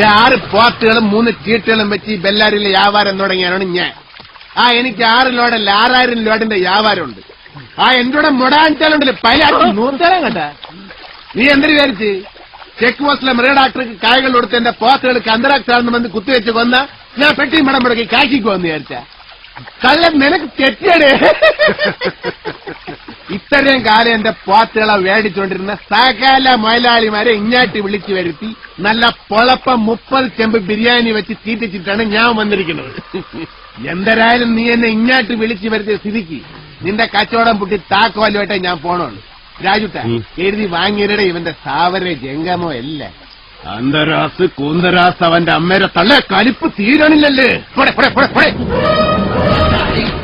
ദേ ആറ് പോത്തുകളും മൂന്ന് ചീട്ടുകളും വെച്ച് ഈ ബെല്ലാരിയിലെ വ്യാപാരം തുടങ്ങിയാണ് ഞാൻ ആ എനിക്ക് ആറ് ലോഡല്ല ആറായിരം ലോഡിന്റെ വ്യാപാരമുണ്ട് ആ എന്റെ കൂടെ മുടാഞ്ചാലുണ്ടല്ലേ പല നൂത്തരം കേട്ടാ നീ എന്തിനു വിചാരിച്ച് ചെക്ക് പോസ്റ്റിലെ മൃഗ ഡോക്ടർക്ക് കായകൾ കൊടുത്ത് എന്റെ പോത്തുകൾക്ക് അന്തരാക്ഷാണെന്ന് വന്ന് കുത്തിവെച്ച് കൊന്ന ഞാൻ പെട്ടി മടം മുടക്കി കാശിക്ക് വന്ന് വിചാരിച്ച കള്ളൻ നിനക്ക് തെറ്റിയടേ ഇത്രയും കാലം എന്റെ പോത്തുകളെ മേടിച്ചുകൊണ്ടിരുന്ന സകല മുതലാളിമാരെ ഇങ്ങാട്ടി വിളിച്ചു വരുത്തി നല്ല പൊളപ്പം മുപ്പത് ചെമ്പ് ബിരിയാണി വെച്ച് തീറ്റിച്ചിട്ടാണ് ഞാൻ വന്നിരിക്കുന്നത് എന്തരായാലും നീ എന്നെ ഇങ്ങാട്ട് വിളിച്ചു വരുത്തിയ സ്ഥിതിക്ക് നിന്റെ കച്ചവടം പൊട്ടി താക്കോലുമായിട്ടേ ഞാൻ പോണുള്ളൂ രാജുട്ട എഴുതി വാങ്ങിയരുടെ ഇവന്റെ സാവര ജംഗമോ അല്ല അന്തരാസ് കൂന്തരാസ് അവന്റെ അമ്മേരെ തള്ള കലിപ്പ് തീരണില്ലല്ലേ പോടെ പോടെ പോടെ പോടെ